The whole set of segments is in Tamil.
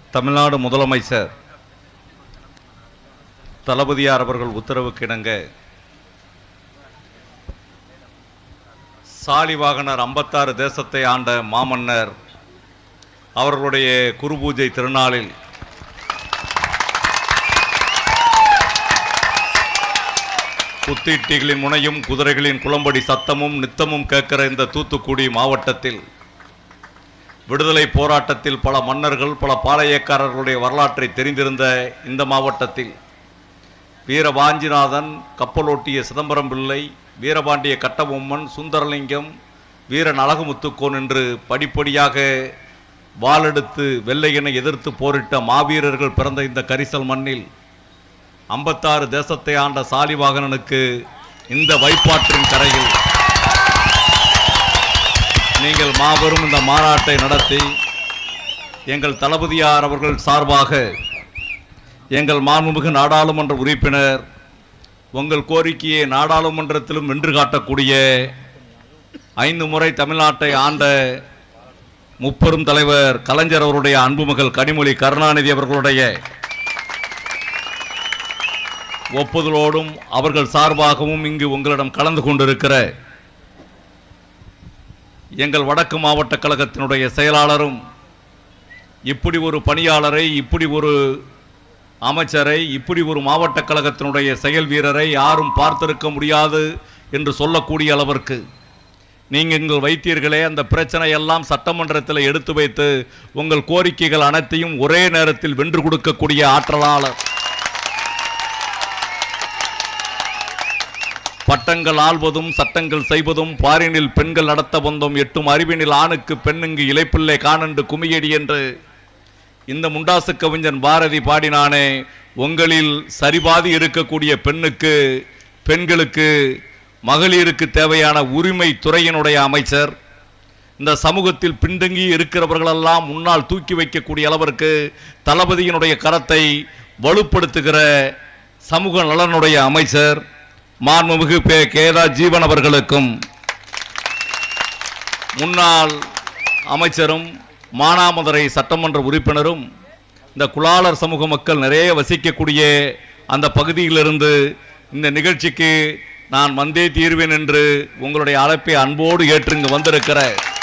தமிழ்நாடு முதலமைச்சர் தளபதியார் அவர்கள் உத்தரவுக்கு இணங்க சாலிவாகனர் ஐம்பத்தாறு தேசத்தை ஆண்ட மாமன்னர் அவர்களுடைய குருபூஜை திருநாளில் குத்தீட்டிகளின் முனையும் குதிரைகளின் குளம்படி சத்தமும் நித்தமும் கேட்கிற இந்த தூத்துக்குடி மாவட்டத்தில் விடுதலை போராட்டத்தில் பல மன்னர்கள் பல பாளையக்காரர்களுடைய வரலாற்றை தெரிந்திருந்த இந்த மாவட்டத்தில் வீரவாஞ்சிநாதன் கப்பலோட்டிய சிதம்பரம் பிள்ளை வீரபாண்டிய கட்டபொம்மன் சுந்தரலிங்கம் வீரன் அழகுமுத்துக்கோன் என்று படிப்படியாக வாளெடுத்து வெள்ளையனை எதிர்த்து போரிட்ட மாவீரர்கள் பிறந்த இந்த கரிசல் மண்ணில் ஐம்பத்தாறு தேசத்தை ஆண்ட சாலிவாகனனுக்கு இந்த வைப்பாற்றின் கரையில் நீங்கள் மாபெரும் இந்த மாநாட்டை நடத்தி எங்கள் தளபதியார் அவர்கள் சார்பாக எங்கள் மாண்புமிகு நாடாளுமன்ற உறுப்பினர் உங்கள் கோரிக்கையை நாடாளுமன்றத்திலும் வென்று காட்டக்கூடிய ஐந்து முறை தமிழ்நாட்டை ஆண்ட முப்பெரும் தலைவர் கலைஞர் அவருடைய அன்புமகள் கனிமொழி கருணாநிதி அவர்களுடைய ஒப்புதலோடும் அவர்கள் சார்பாகவும் இங்கு உங்களிடம் கலந்து கொண்டிருக்கிற எங்கள் வடக்கு மாவட்ட கழகத்தினுடைய செயலாளரும் இப்படி ஒரு பணியாளரை இப்படி ஒரு அமைச்சரை இப்படி ஒரு மாவட்ட கழகத்தினுடைய செயல் வீரரை யாரும் பார்த்திருக்க முடியாது என்று சொல்லக்கூடிய அளவிற்கு நீங்கள் எங்கள் வைத்தீர்களே அந்த பிரச்சனை எல்லாம் சட்டமன்றத்தில் எடுத்து வைத்து உங்கள் கோரிக்கைகள் அனைத்தையும் ஒரே நேரத்தில் வென்று கொடுக்கக்கூடிய ஆற்றலாளர் பட்டங்கள் ஆள்வதும் சட்டங்கள் செய்வதும் பாரினில் பெண்கள் நடத்த வந்தோம் எட்டும் அறிவினில் ஆணுக்கு பெண்ணுங்கு இலைப்பிள்ளை காணண்டு குமியடி என்று இந்த முண்டாசு கவிஞன் பாரதி பாடினானே உங்களில் சரிபாதி இருக்கக்கூடிய பெண்ணுக்கு பெண்களுக்கு மகளிருக்கு தேவையான உரிமை துறையினுடைய அமைச்சர் இந்த சமூகத்தில் பின்தங்கி இருக்கிறவர்களெல்லாம் முன்னால் தூக்கி வைக்கக்கூடிய அளவிற்கு தளபதியினுடைய கரத்தை வலுப்படுத்துகிற சமூக நலனுடைய அமைச்சர் மாண்புமிகு பே கேதா ஜீவன் அவர்களுக்கும் முன்னாள் அமைச்சரும் மானாமதுரை சட்டமன்ற உறுப்பினரும் இந்த குலாளர் சமூக மக்கள் நிறைய வசிக்கக்கூடிய அந்த பகுதியிலிருந்து இந்த நிகழ்ச்சிக்கு நான் வந்தே தீர்வேன் என்று உங்களுடைய அழைப்பை அன்போடு ஏற்று இங்கு வந்திருக்கிற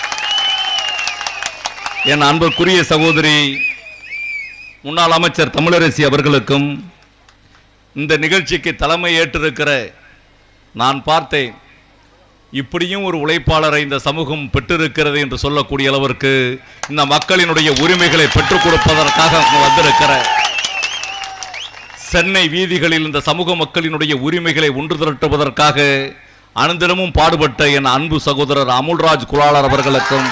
என் அன்புக்குரிய சகோதரி முன்னாள் அமைச்சர் தமிழரசி அவர்களுக்கும் இந்த நிகழ்ச்சிக்கு தலைமை ஏற்றிருக்கிற நான் பார்த்தேன் இப்படியும் ஒரு உழைப்பாளரை இந்த சமூகம் பெற்றிருக்கிறது என்று சொல்லக்கூடிய அளவிற்கு இந்த மக்களினுடைய உரிமைகளை பெற்றுக் கொடுப்பதற்காக அங்கு வந்திருக்கிற சென்னை வீதிகளில் இந்த சமூக மக்களினுடைய உரிமைகளை ஒன்று திரட்டுவதற்காக அனுதினமும் பாடுபட்ட என் அன்பு சகோதரர் அமுல்ராஜ் குலாளர் அவர்களுக்கும்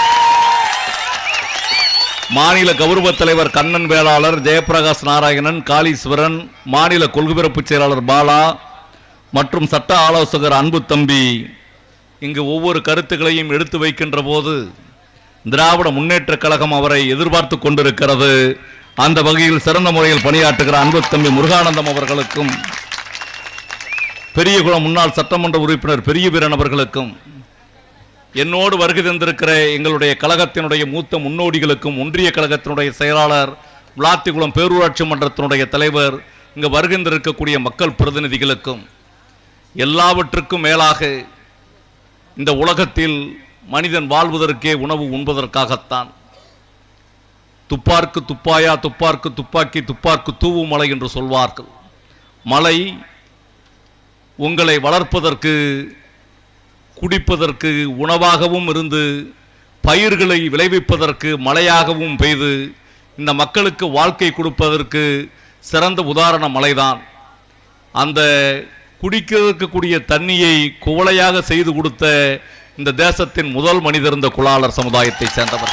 மாநில கௌரவ தலைவர் கண்ணன் வேளாளர் ஜெயபிரகாஷ் நாராயணன் காளீஸ்வரன் மாநில கொள்கைபிறப்பு செயலாளர் பாலா மற்றும் சட்ட ஆலோசகர் அன்பு தம்பி இங்கு ஒவ்வொரு கருத்துக்களையும் எடுத்து வைக்கின்ற போது திராவிட முன்னேற்ற கழகம் அவரை எதிர்பார்த்து கொண்டிருக்கிறது அந்த வகையில் சிறந்த முறையில் பணியாற்றுகிற அன்பு தம்பி முருகானந்தம் அவர்களுக்கும் பெரியகுளம் முன்னாள் சட்டமன்ற உறுப்பினர் பெரிய வீரன் அவர்களுக்கும் என்னோடு வருகை தந்திருக்கிற எங்களுடைய கழகத்தினுடைய மூத்த முன்னோடிகளுக்கும் ஒன்றிய கழகத்தினுடைய செயலாளர் விளாத்திக்குளம் பேரூராட்சி மன்றத்தினுடைய தலைவர் இங்கு வருகின்றிருக்கக்கூடிய மக்கள் பிரதிநிதிகளுக்கும் எல்லாவற்றுக்கும் மேலாக இந்த உலகத்தில் மனிதன் வாழ்வதற்கே உணவு உண்பதற்காகத்தான் துப்பார்க்கு துப்பாயா துப்பார்க்கு துப்பாக்கி துப்பார்க்கு தூவும் மலை என்று சொல்வார்கள் மலை உங்களை வளர்ப்பதற்கு குடிப்பதற்கு உணவாகவும் இருந்து பயிர்களை விளைவிப்பதற்கு மழையாகவும் பெய்து இந்த மக்களுக்கு வாழ்க்கை கொடுப்பதற்கு சிறந்த உதாரண மலைதான் அந்த குடிக்கிறதுக்கு கூடிய தண்ணியை குவளையாக செய்து கொடுத்த இந்த தேசத்தின் முதல் மனிதர் இந்த குலாளர் சமுதாயத்தை சேர்ந்தவர்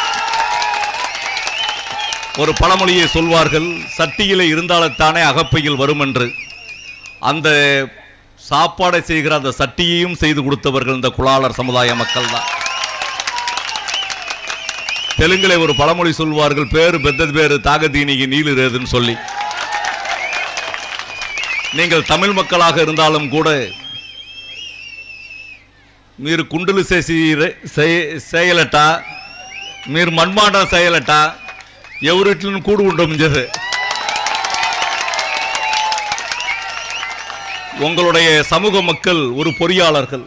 ஒரு பழமொழியை சொல்வார்கள் சட்டியிலே இருந்தால்தானே அகப்பையில் வரும் என்று அந்த சாப்பாடை செய்கிற அந்த சட்டியையும் செய்து கொடுத்தவர்கள் இந்த குலாளர் சமுதாய மக்கள் தான் தெலுங்கிலே ஒரு பழமொழி சொல்வார்கள் பேரு பெத்தது பேரு தாகதீனிக்கு நீலுறதுன்னு சொல்லி நீங்கள் தமிழ் மக்களாக இருந்தாலும் கூட మీరు కుండలు చేసి రే- చేయ- చేయలట మీరు మన్మాటం చేయలట ఎవరి వీటిని కూడు ఉంటాం ముంజது உங்களுடைய சமூக மக்கள் ஒரு பொறியாளர்கள்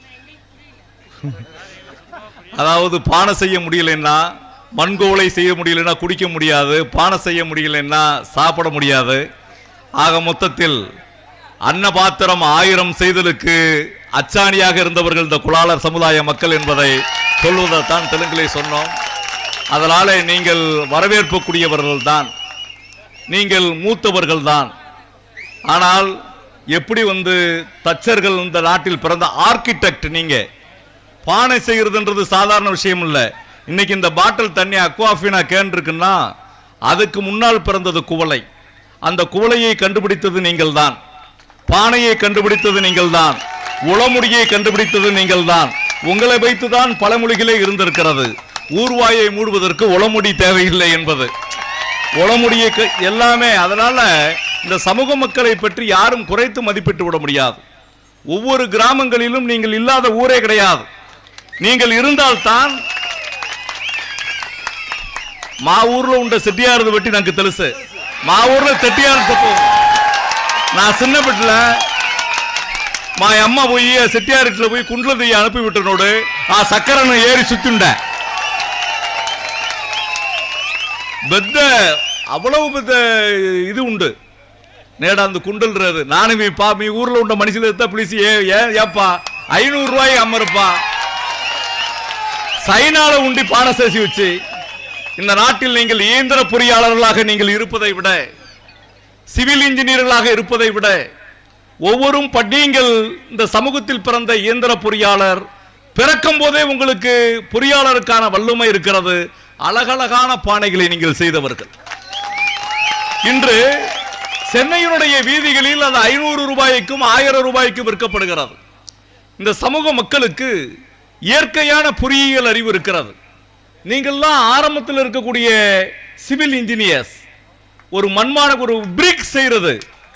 அதாவது பானை செய்ய முடியலைன்னா மண்கோலை செய்ய முடியலைன்னா குடிக்க முடியாது பானை செய்ய முடியலைன்னா சாப்பிட முடியாது ஆக மொத்தத்தில் அன்னபாத்திரம் ஆயிரம் செய்தலுக்கு அச்சாணியாக இருந்தவர்கள் இந்த குலாளர் சமுதாய மக்கள் என்பதை சொல்வதைத்தான் தெலுங்கிலே சொன்னோம் அதனால நீங்கள் வரவேற்புக்குரியவர்கள் தான் நீங்கள் மூத்தவர்கள் தான் ஆனால் எப்படி வந்து தச்சர்கள் இந்த நாட்டில் பிறந்த ஆர்கிடெக்ட் நீங்க பானை செய்யறதுன்றது சாதாரண விஷயம் இல்ல இன்னைக்கு இந்த பாட்டில் தண்ணி அக்வாஃபினா கேன் இருக்குன்னா அதுக்கு முன்னால் பிறந்தது குவளை அந்த குவளையை கண்டுபிடித்தது நீங்கள் தான் பானையை கண்டுபிடித்தது நீங்கள் தான் உளமுடியை கண்டுபிடித்தது நீங்கள் தான் உங்களை வைத்துதான் பழமொழிகளே இருந்திருக்கிறது ஊர்வாயை மூடுவதற்கு உளமுடி தேவையில்லை என்பது உளமுடியை க- எல்லாமே அதனால இந்த சமூக மக்களை பற்றி யாரும் குறைத்து மதிப்பிட்டு விட முடியாது ஒவ்வொரு கிராமங்களிலும் நீங்கள் இல்லாத ஊரே கிடையாது நீங்கள் இருந்தால்தான் మా ఊర్లో ఉండే సెట్టియారది బట్టి నాకు తెలుసు మా ఊర్లో సెట్టియారు తప్పు నా చిన్న బిడ్డల మా అమ్మ పోయి ఆ సెట్టియారిట్లో పోయి కుండ్ల దియ్యి అனுப்பி விட்டனோடு ఆ சக்கரனை ஏறி சுத்திண்ட పెద్ద అவ்வளவு పెద్ద ఇది ఉండు నేడు అందు కుండలుறது నాను మీ పా మీ ఊర్లో ఉండే మనుషులు ఎత్తా పిలిచి ఏ ఏ- ఏప్పா ஐநூறு ரூபாய் அம்மருப்பா சைனால உண்டி பானை சேசி வச்சு இந்த நாட்டில் நீங்கள் இயந்திர பொறியாளர்களாக நீங்கள் இருப்பதை விட சிவில் இன்ஜினியர்களாக இருப்பதை விட ஒவ்வொரும் படியுங்கள் இந்த சமூகத்தில் பிறந்த இயந்திர பொறியாளர் பிறக்கும் போதே உங்களுக்கு பொறியாளருக்கான வல்லமை இருக்கிறது அழகழகான பானைகளை நீங்கள் செய்தவர்கள் இன்று சென்னையினுடைய வீதிகளில் அது ஐநூறு ரூபாய்க்கும் ஆயிரம் ரூபாய்க்கும் விற்கப்படுகிறது இந்த சமூக மக்களுக்கு இயற்கையான பொறியியல் அறிவு இருக்கிறது நீங்கள்லாம் ஆரம்பத்தில் இருக்கக்கூடிய சிவில் இன்ஜினியர்ஸ் ஒரு மண்மான ஒரு பிரிக் செய்யறது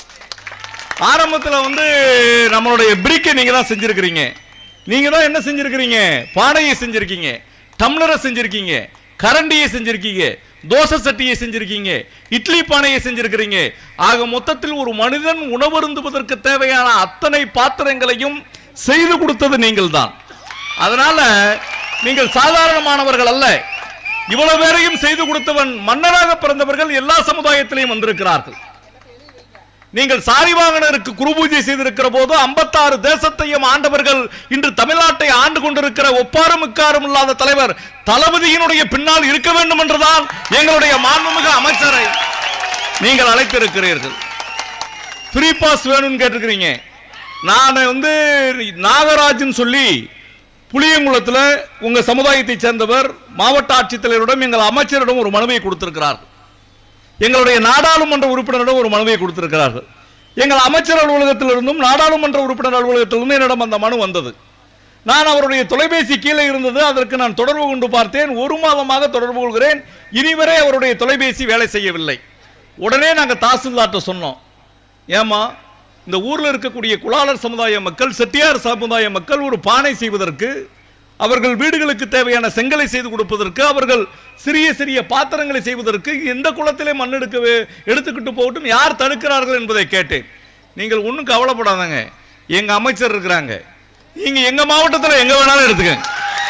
ஆரம்பத்தில் வந்து நம்மளுடைய பிரிக்கை நீங்க தான் செஞ்சிருக்கிறீங்க நீங்க தான் என்ன செஞ்சிருக்கிறீங்க பானையை செஞ்சிருக்கீங்க டம்ளரை செஞ்சிருக்கீங்க கரண்டியை செஞ்சிருக்கீங்க தோசை சட்டியை செஞ்சிருக்கீங்க இட்லி பானையை செஞ்சிருக்கிறீங்க ஆக மொத்தத்தில் ஒரு மனிதன் உணவருந்துவதற்கு தேவையான அத்தனை பாத்திரங்களையும் செய்து கொடுத்தது நீங்கள் தான் அதனால நீங்கள் சாதாரணமானவர்கள் அல்ல இவ்வளவு பேரையும் செய்து கொடுத்தவன் மன்னராக பிறந்தவர்கள் எல்லா சமுதாயத்திலையும் வந்திருக்கிறார்கள் நீங்கள் சாரிவாகனருக்கு குரு பூஜை செய்திருக்கிற போது ஐம்பத்தாறு தேசத்தையும் ஆண்டவர்கள் இன்று தமிழ்நாட்டை ஆண்டு கொண்டிருக்கிற ஒப்பாரும் இக்காரும் இல்லாத தலைவர் தளபதியினுடைய பின்னால் இருக்க வேண்டும் என்றுதான் எங்களுடைய மாண்புமிகு அமைச்சரை நீங்கள் அழைத்திருக்கிறீர்கள் ஃப்ரீ பாஸ் வேணும்னு கேட்டிருக்கிறீங்க நான் வந்து நாகராஜன் சொல்லி புளியங்குளத்தில் உங்க சமுதாயத்தை சேர்ந்தவர் மாவட்ட ஆட்சித்தலைவரிடம் எங்கள் அமைச்சரிடம் ஒரு மனுவை கொடுத்திருக்கிறார் எங்களுடைய நாடாளுமன்ற உறுப்பினரிடம் ஒரு மனுவை கொடுத்திருக்கிறார்கள் எங்கள் அமைச்சர் அலுவலகத்திலிருந்தும் நாடாளுமன்ற உறுப்பினர் அலுவலகத்திலிருந்தும் என்னிடம் அந்த மனு வந்தது நான் அவருடைய தொலைபேசி கீழே இருந்தது அதற்கு நான் தொடர்பு கொண்டு பார்த்தேன் ஒரு மாதமாக தொடர்பு கொள்கிறேன் இனிவரை அவருடைய தொலைபேசி வேலை செய்யவில்லை உடனே நாங்கள் தாசில்தார்ட்ட சொன்னோம் ஏமா இந்த ஊர்ல இருக்கக்கூடிய குலாளர் சமுதாய மக்கள் செட்டியார் சமுதாய மக்கள் ஒரு பானை செய்வதற்கு அவர்கள் வீடுகளுக்கு தேவையான செங்கலை செய்து கொடுப்பதற்கு அவர்கள் சிறிய சிறிய பாத்திரங்களை செய்வதற்கு எந்த குளத்திலே மண் எடுக்க வே- எடுத்துக்கிட்டு போகட்டும் யார் தடுக்கிறார்கள் என்பதை கேட்டேன் நீங்கள் ஒன்றும் கவலைப்படாதங்க எங்க அமைச்சர் இருக்கிறாங்க நீங்க எங்க மாவட்டத்தில் எங்க வேணாலும் எடுத்துக்கங்க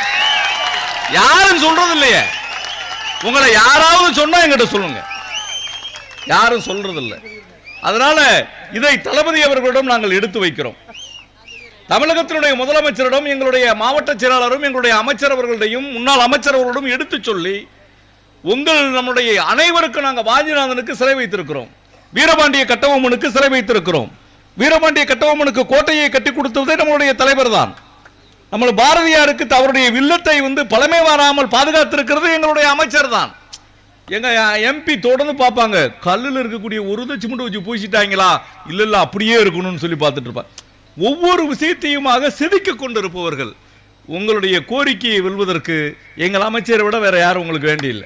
யாரும் சொல்றது இல்லையே உங்களை யாராவது சொன்னா எங்கிட்ட சொல்லுங்க யாரும் சொல்றது இல்ல அதனால இதை தளபதி அவர்களிடம் நாங்கள் எடுத்து வைக்கிறோம் தமிழகத்தினுடைய முதலமைச்சரிடம் எங்களுடைய மாவட்ட செயலாளரும் எங்களுடைய அமைச்சர் அவர்களிடையும் முன்னாள் அமைச்சர் அவர்களிடம் எடுத்து சொல்லி உங்கள் நம்முடைய அனைவருக்கும் நாங்கள் வாஞ்சிநாதனுக்கு சிலை வைத்திருக்கிறோம் வீரபாண்டிய கட்டபொம்மனுக்கு சிலை வைத்திருக்கிறோம் வீரபாண்டிய கட்டபொம்மனுக்கு கோட்டையை கட்டி கொடுத்ததே நம்மளுடைய தலைவர் தான் நம்ம பாரதியாருக்கு அவருடைய வில்லத்தை வந்து பழமை மாறாமல் பாதுகாத்திருக்கிறது எங்களுடைய அமைச்சர் தான் எங்க எம்பி தொடர்ந்து பார்ப்பாங்க கல்லுல இருக்கக்கூடிய ஒரு சிமெண்ட் வச்சு பூசிட்டாங்களா இல்ல இல்ல அப்படியே இருக்கணும்னு சொல்லி பார்த்துட்டு இருப்பாங்க ஒவ்வொரு விஷயத்தையுமாக செதுக்க கொண்டிருப்பவர்கள் உங்களுடைய கோரிக்கையை வெல்வதற்கு எங்கள் அமைச்சரை விட வேற யாரும் உங்களுக்கு வேண்டியில்லை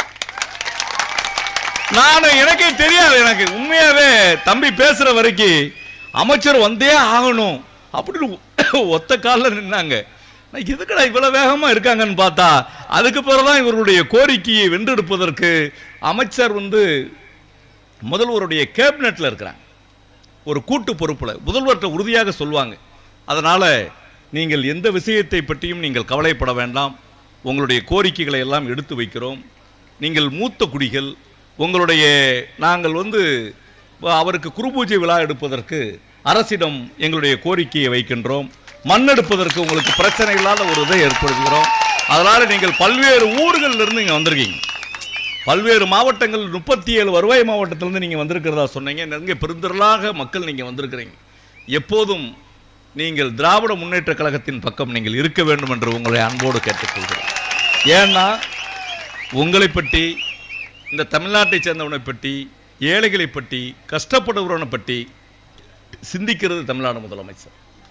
நான் எனக்கே தெரியாது எனக்கு உண்மையாவே தம்பி பேசுற வரைக்கும் அமைச்சர் வந்தே ஆகணும் அப்படின்னு ஒத்த காலில் நின்னாங்க நான் எதுக்குடா இவ்வளவு வேகமா இருக்காங்கன்னு பார்த்தா அதுக்கு பிறகுதான் இவர்களுடைய கோரிக்கையை வென்றெடுப்பதற்கு அமைச்சர் வந்து முதல்வருடைய கேபினெட்ல இருக்கிறாங்க ஒரு கூட்டு பொறுப்புல முதல்வர்கிட்ட உறுதியாக சொல்லுவாங்க அதனால நீங்கள் எந்த விஷயத்தை பற்றியும் நீங்கள் கவலைப்பட வேண்டாம் உங்களுடைய கோரிக்கைகளை எல்லாம் எடுத்து வைக்கிறோம் நீங்கள் மூத்த குடிகள் உங்களுடைய நாங்கள் வந்து அவருக்கு குருபூஜை விழா எடுப்பதற்கு அரசிடம் எங்களுடைய கோரிக்கையை வைக்கின்றோம் மண் எடுப்பதற்கு உங்களுக்கு பிரச்சனை இல்லாத ஒரு இதை ஏற்படுத்துகிறோம் அதனால நீங்கள் பல்வேறு ஊர்களில் இருந்து இங்கே வந்திருக்கீங்க பல்வேறு மாவட்டங்கள் முப்பத்தி ஏழு வருவாய் மாவட்டத்திலிருந்து நீங்கள் வந்திருக்கிறதா சொன்னீங்க நிறைய பெருந்திரளாக மக்கள் நீங்கள் வந்திருக்கிறீங்க எப்போதும் நீங்கள் திராவிட முன்னேற்ற கழகத்தின் பக்கம் நீங்கள் இருக்க வேண்டும் என்று உங்களை அன்போடு கேட்டுக்கொள்கிறேன் ஏன்னா உங்களை பற்றி இந்த தமிழ்நாட்டை சேர்ந்தவனை பற்றி ஏழைகளை பற்றி கஷ்டப்படுபவனை பற்றி சிந்திக்கிறது தமிழ்நாடு முதலமைச்சர்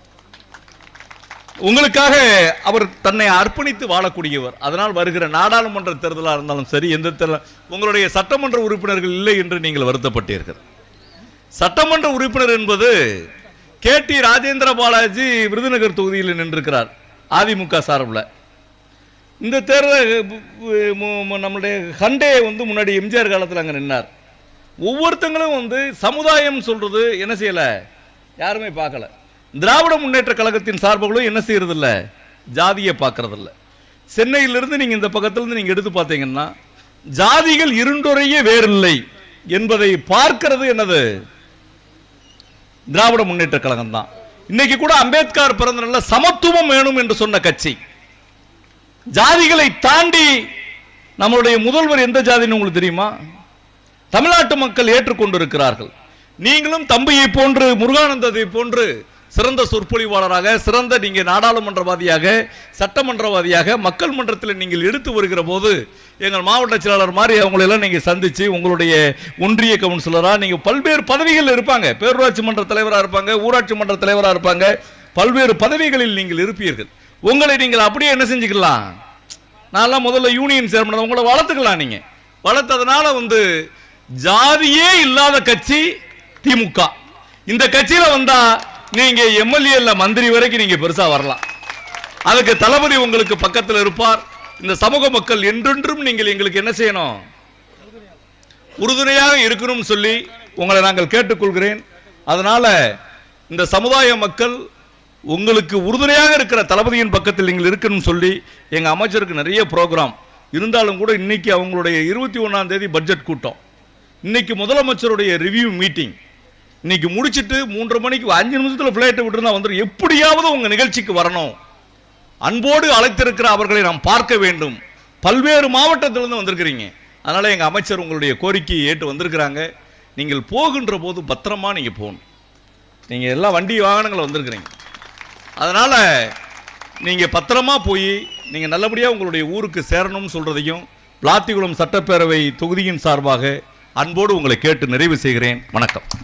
உங்களுக்காக அவர் தன்னை அர்ப்பணித்து வாழக்கூடியவர் அதனால் வருகிற நாடாளுமன்ற தேர்தலாக இருந்தாலும் சரி எந்த தேர்தல் உங்களுடைய சட்டமன்ற உறுப்பினர்கள் இல்லை என்று நீங்கள் வருத்தப்பட்டீர்கள் சட்டமன்ற உறுப்பினர் என்பது கே டி ராஜேந்திர பாலாஜி விருதுநகர் தொகுதியில் நின்றிருக்கிறார் அதிமுக சார்பில் இந்த தேர்தல் மு- மு- நம்மளுடைய ஹண்டே வந்து முன்னாடி எம்ஜிஆர் காலத்தில் அங்கே நின்னார் ஒவ்வொருத்தங்களும் வந்து சமுதாயம் சொல்றது என்ன செய்யல யாருமே பார்க்கல திராவிட முன்னேற்ற கழகத்தின் சார்புகளும் என்ன செய்யறதில்ல ஜாதியை பார்க்கறதில்ல சென்னையிலிருந்து நீங்க இந்த பக்கத்திலிருந்து நீங்க எடுத்து பார்த்தீங்கன்னா ஜாதிகள் இருண்டொறையே வேறில்லை என்பதை பார்க்கிறது என்னது திராவிட முன்னேற்ற கழகம் தான் இன்னைக்கு கூட அம்பேத்கர் பிறந்த நாள்ல சமத்துவம் வேணும் என்று சொன்ன கட்சி ஜாதிகளை தாண்டி நம்மளுடைய முதல்வர் எந்த ஜாதின்னு உங்களுக்கு தெரியுமா தமிழ்நாட்டு மக்கள் ஏற்றுக்கொண்டிருக்கிறார்கள் நீங்களும் தம்பியை போன்று முருகானந்தத்தை போன்று சிறந்த சொற்பொழிவாளராக சிறந்த நீங்க நாடாளுமன்றவாதியாக சட்டமன்றவாதியாக மக்கள் மன்றத்தில் நீங்கள் எடுத்து வருகிற போது எங்கள் மாவட்ட செயலாளர் மாதிரி அவங்களெல்லாம் நீங்க சந்திச்சு உங்களுடைய ஒன்றிய கவுன்சிலரா நீங்க பல்வேறு பதவிகள் இருப்பாங்க பேரூராட்சி மன்ற தலைவராக இருப்பாங்க ஊராட்சி மன்ற தலைவராக இருப்பாங்க பல்வேறு பதவிகளில் நீங்கள் இருப்பீர்கள் உங்களை நீங்கள் அப்படியே என்ன செஞ்சுக்கலாம் நான்லாம் முதல்ல யூனியன் சேர்மன் உங்களை வளர்த்துக்கலாம் நீங்க வளர்த்ததுனால வந்து ஜாதியே இல்லாத கட்சி திமுக இந்த கட்சியில வந்தா நீங்க எம்எல்ஏல மந்திரி வரைக்கும் நீங்க பெருசா வரலாம் அதுக்கு தளபதி உங்களுக்கு பக்கத்தில் இருப்பார் இந்த சமூக மக்கள் என்றென்றும் நீங்கள் எங்களுக்கு என்ன செய்யணும் உறுதுணையாக இருக்கணும்னு சொல்லி உங்களை நாங்கள் கேட்டுக்கொள்கிறேன் அதனால இந்த சமுதாய மக்கள் உங்களுக்கு உறுதுணையாக இருக்கிற தளபதியின் பக்கத்தில் நீங்கள் இருக்கணும்னு சொல்லி எங்க அமைச்சருக்கு நிறைய ப்ரோக்ராம் இருந்தாலும் கூட இன்னைக்கு அவங்களுடைய இருபத்தி ஒன்றாம் தேதி பட்ஜெட் கூட்டம் இன்னைக்கு முதலமைச்சருடைய ரிவ்யூ மீட்டிங் இன்னைக்கு முடிச்சிட்டு மூன்றரை மணிக்கு அஞ்சு நிமிஷத்துல ஃபிளைட்டை விட்டுருந்தா வந்துடும் எப்படியாவது உங்க நிகழ்ச்சிக்கு வரணும் அன்போடு அழைத்திருக்கிற அவர்களை நாம் பார்க்க வேண்டும் பல்வேறு மாவட்டத்திலிருந்து வந்திருக்கிறீங்க அதனால எங்க அமைச்சர் உங்களுடைய கோரிக்கையை ஏற்று வந்திருக்கிறாங்க நீங்கள் போகின்ற போது பத்திரமா நீங்க போகணும் நீங்க எல்லா வண்டி வாகனங்கள் வந்திருக்கிறீங்க அதனால நீங்க பத்திரமா போய் நீங்க நல்லபடியா உங்களுடைய ஊருக்கு சேரணும்னு சொல்றதையும் விளாத்திகுளம் சட்டப்பேரவை தொகுதியின் சார்பாக அன்போடு உங்களை கேட்டு நிறைவு செய்கிறேன் வணக்கம்